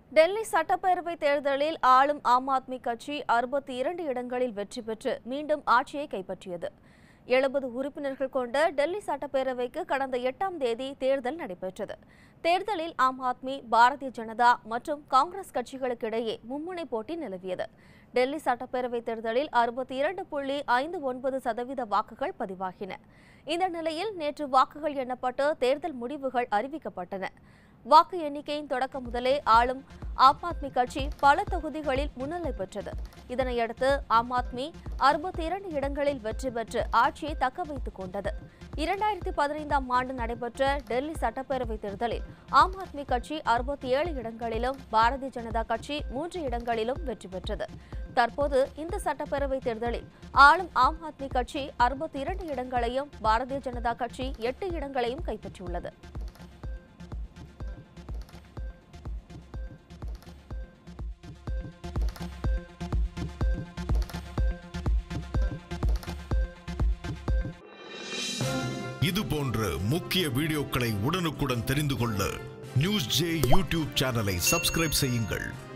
டெல்லி சட்டப்பேரவை தேர்தலில் ஆளும் ஆம் ஆத்மி கட்சி அறுபத்தி இரண்டு இடங்களில் வெற்றி பெற்று மீண்டும் ஆட்சியை கைப்பற்றியது எழுபது உறுப்பினர்கள் கொண்ட டெல்லி சட்டப்பேரவைக்கு கடந்த எட்டாம் தேதி தேர்தல் நடைபெற்றது தேர்தலில் ஆம் ஆத்மி பாரதிய ஜனதா மற்றும் காங்கிரஸ் கட்சிகளுக்கிடையே மும்முனை போட்டி நிலவியது டெல்லி சட்டப்பேரவை தேர்தலில் அறுபத்தி இரண்டு புள்ளி ஐந்து ஒன்பது சதவீத வாக்குகள் பதிவாகின இந்த நிலையில் நேற்று வாக்குகள் எண்ணப்பட்டு தேர்தல் முடிவுகள் அறிவிக்கப்பட்டன வாக்கு எண்ணிக்கையின் தொடக்கம் முதலே ஆளும் ஆம் ஆத்மி கட்சி பல தொகுதிகளில் முன்னிலை பெற்றது இதனையடுத்து ஆம் ஆத்மி அறுபத்தி இரண்டு இடங்களில் வெற்றி பெற்று ஆட்சியை தக்க வைத்துக் கொண்டது இரண்டாயிரத்தி பதினைந்தாம் ஆண்டு நடைபெற்ற டெல்லி சட்டப்பேரவை தேர்தலில் ஆம் ஆத்மி கட்சி அறுபத்தி ஏழு இடங்களிலும் பாரதிய ஜனதா கட்சி மூன்று இடங்களிலும் வெற்றி பெற்றது தற்போது இந்த சட்டப்பேரவை தேர்தலில் ஆளும் ஆம் ஆத்மி கட்சி அறுபத்தி இரண்டு இடங்களையும் பாரதிய ஜனதா கட்சி எட்டு இடங்களையும் கைப்பற்றியுள்ளது இது போன்ற முக்கிய வீடியோக்களை உடனுக்குடன் தெரிந்து கொள்ள நியூஸ் ஜே யூடியூப் சேனலை சப்ஸ்கிரைப் செய்யுங்கள்